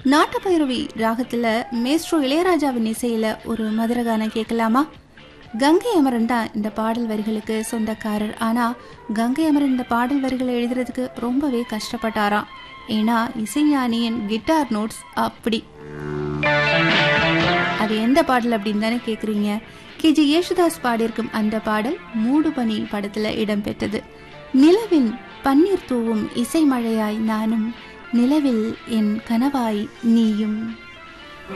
நாட்டுப்பைரவி ராகத்துல maestro இளையராஜாவின் இசையில ஒரு மதுரகானம் கேட்கலாமா கங்கை அமரன் தான் இந்த பாடல் வரிகளுக்கு சொந்தக்காரர் ஆனா கங்கை அமரன் இந்த பாடல் வரிகளை எழுதுறதுக்கு ரொம்பவே கஷ்டப்பட்டாராம் ஏன்னா இசைஞானியின் கிட்டார் நோட்ஸ் அப்படி அது எந்த பாடல் அப்படின்னு தானே கேக்குறீங்க கேஜி யேசுதாஸ் பாடியிருக்கும் அந்த பாடல் மூடுபனி படத்துல இடம்பெற்றது நிலவின் பன்னீர் தூவும் இசை மழையாய் நானும் நிலவில் என் கனவாய் நீயும்